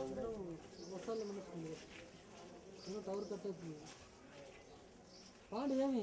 వర్షాలు ఏమన్నా వస్తుంది ఏమో టవర్ కట్ అవుతుంది పాండి ఏమి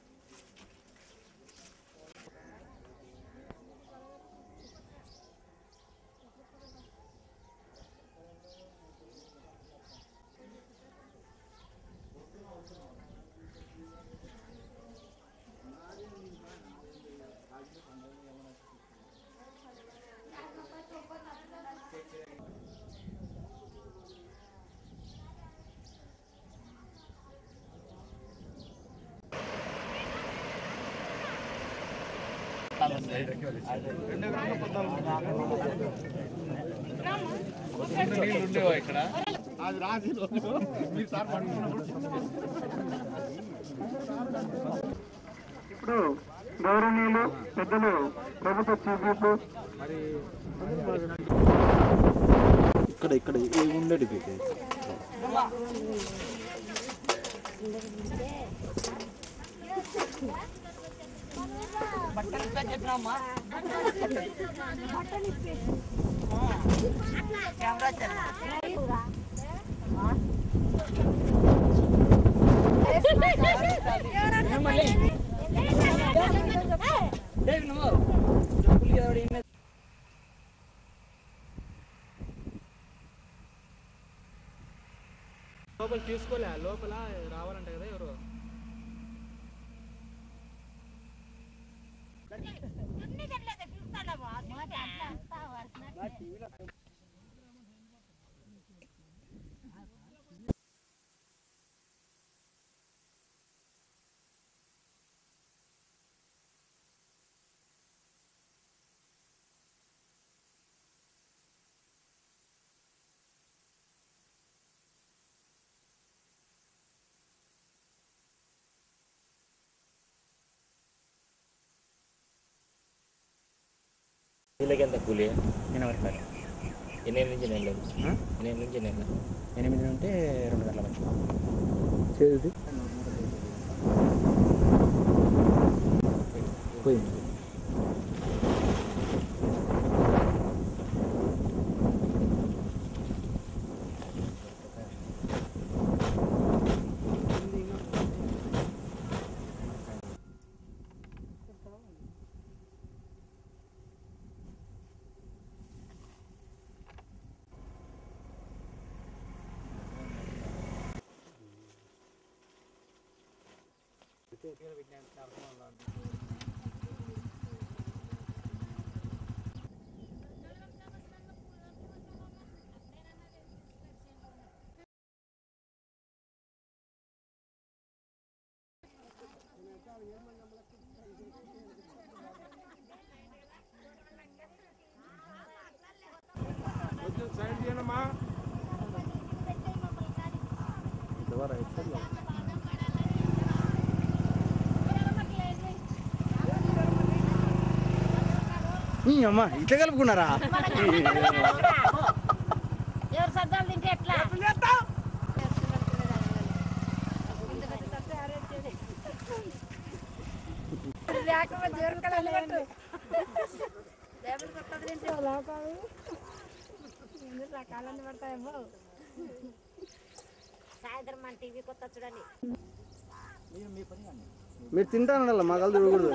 ఇప్పుడు గౌరవనీయులు పెద్దలు ప్రభుత్వ చీఫ్ విప్ ఇక్కడ ఇక్కడ ఉండేది లోపల తీసుకోలే లోపల రావాలంట కదా ఎవరు వీళ్ళకి ఎంత కూలి ఎనభై రూపాయలు ఎనిమిది నుంచి నెల ఎనిమిది నుంచి నెల ఎనిమిది ఉంటే రెండు గంటల మంచి చేది పోయింది అమ్మా ఇట్లా కలుపుకున్నారా ఎవరు సద్దాలు తింటే ఎట్లా లేకపోతే ఎవరు కదా లేవండి లేబుల్ కొత్తది తింటే లోకాలు ఎన్ని రకాలన్నీ పడతాయేమో సాయంత్రం మన టీవీ కొత్త చూడండి మీరు తింటానడాల మా కళ్ళు చూడకూడదు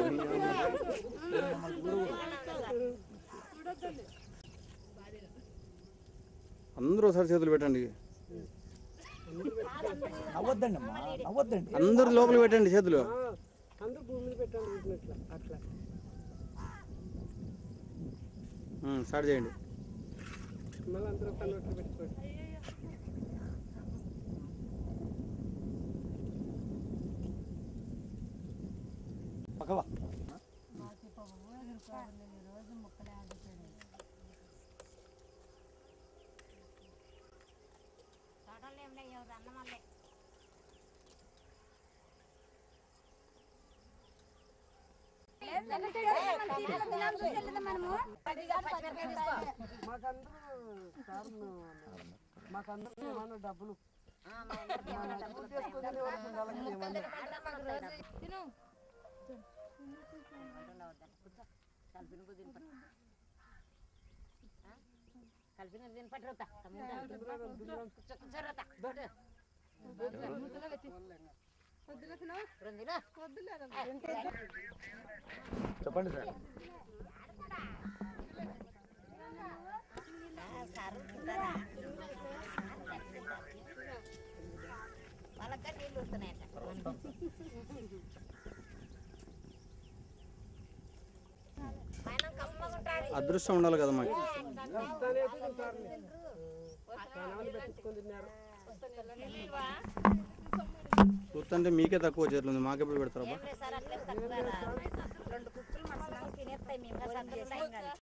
అందరూ ఒకసారి చేతులు పెట్టండి అవ్వద్దండి అమ్మా అవ్వద్దండి అందరూ లోపల పెట్టండి చేతులు అందరూ భూమి మీద పెట్టండి వీటిని ఇట్లా అట్లా ఉమ్, స్టార్ట్ చేయండి మళ్ళీ అందరూ కన్వర్టర్ పెట్టుకోండి పక్కవా తోటలు ఏం లేవు ఎవరు అన్నమల్లే మాకందరూ సార్ మాకందరూ ఏమన్నా డబ్బులు చేసుకుని ఎవరికి ఉండాలని ఏమన్నా కలిపిన దీని పట్టుతా కూర్చోరతా చెప్పండి సార్ వాళ్ళక్క నీళ్ళు వస్తున్నాయట పైన కమ్మగుంటాది అదృష్టం ఉండాలి కదా మాకు చూస్తుంటే మీకే తక్కువ చేరుతుంది మాకెప్పుడు పెడతారా ఏం లేదు సార్ అట్లే తక్కువ రెండు కుక్కలు మనసు తినేస్తాయి మేము సర్దులు టైం కాదు